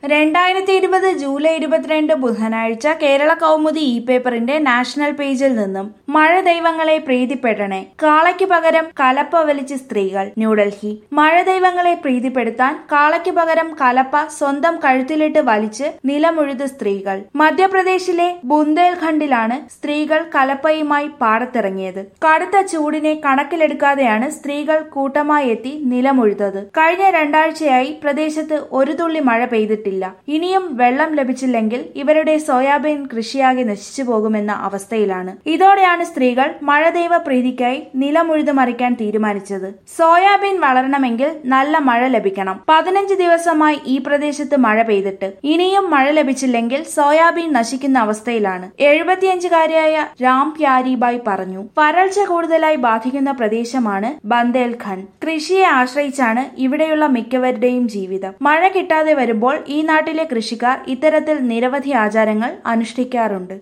രണ്ടായിരത്തി ഇരുപത് ജൂലൈ ഇരുപത്തിരണ്ട് ബുധനാഴ്ച കേരള കൗമുദി ഇ പേപ്പറിന്റെ നാഷണൽ പേജിൽ നിന്നും മഴ ദൈവങ്ങളെ പ്രീതിപ്പെടണേ കാളയ്ക്ക് പകരം കലപ്പ വലിച്ച് സ്ത്രീകൾ ന്യൂഡൽഹി മഴ ദൈവങ്ങളെ പ്രീതിപ്പെടുത്താൻ കാളയ്ക്ക് പകരം കലപ്പ സ്വന്തം കഴുത്തിലിട്ട് വലിച്ച് നിലമുഴുത് സ്ത്രീകൾ മധ്യപ്രദേശിലെ ബുന്ദേൽഖണ്ഡിലാണ് സ്ത്രീകൾ കലപ്പയുമായി പാടത്തിറങ്ങിയത് കടുത്ത ചൂടിനെ കണക്കിലെടുക്കാതെയാണ് സ്ത്രീകൾ കൂട്ടമായി എത്തി നിലമുഴുതത് കഴിഞ്ഞ രണ്ടാഴ്ചയായി പ്രദേശത്ത് ഒരു തുള്ളി മഴ പെയ്തിട്ടില്ല ഇനിയും വെള്ളം ലഭിച്ചില്ലെങ്കിൽ ഇവരുടെ സോയാബീൻ കൃഷിയാകെ നശിച്ചു പോകുമെന്ന അവസ്ഥയിലാണ് ഇതോടെയാണ് സ്ത്രീകൾ മഴദൈവ പ്രീതിക്കായി നിലമുഴുതു മറിക്കാൻ തീരുമാനിച്ചത് സോയാബീൻ വളരണമെങ്കിൽ നല്ല മഴ ലഭിക്കണം പതിനഞ്ച് ദിവസമായി ഈ പ്രദേശത്ത് മഴ പെയ്തിട്ട് ഇനിയും മഴ ലഭിച്ചില്ലെങ്കിൽ സോയാബീൻ നശിക്കുന്ന അവസ്ഥയിലാണ് എഴുപത്തിയഞ്ചുകാരിയായ രാം പ്യാരിബായ് പറഞ്ഞു വരൾച്ച കൂടുതലായി ബാധിക്കുന്ന പ്രദേശമാണ് ബന്ദേൽഖണ്ഡ് കൃഷിയെ ആശ്രയിച്ചാണ് ഇവിടെയുള്ള മിക്കവരുടെയും ജീവിതം മഴ കിട്ടാതെ വരുമ്പോൾ ഈ നാട്ടിലെ കൃഷിക്കാർ ഇത്തരത്തിൽ നിരവധി ആചാരങ്ങൾ അനുഷ്ഠിക്കാറുണ്ട്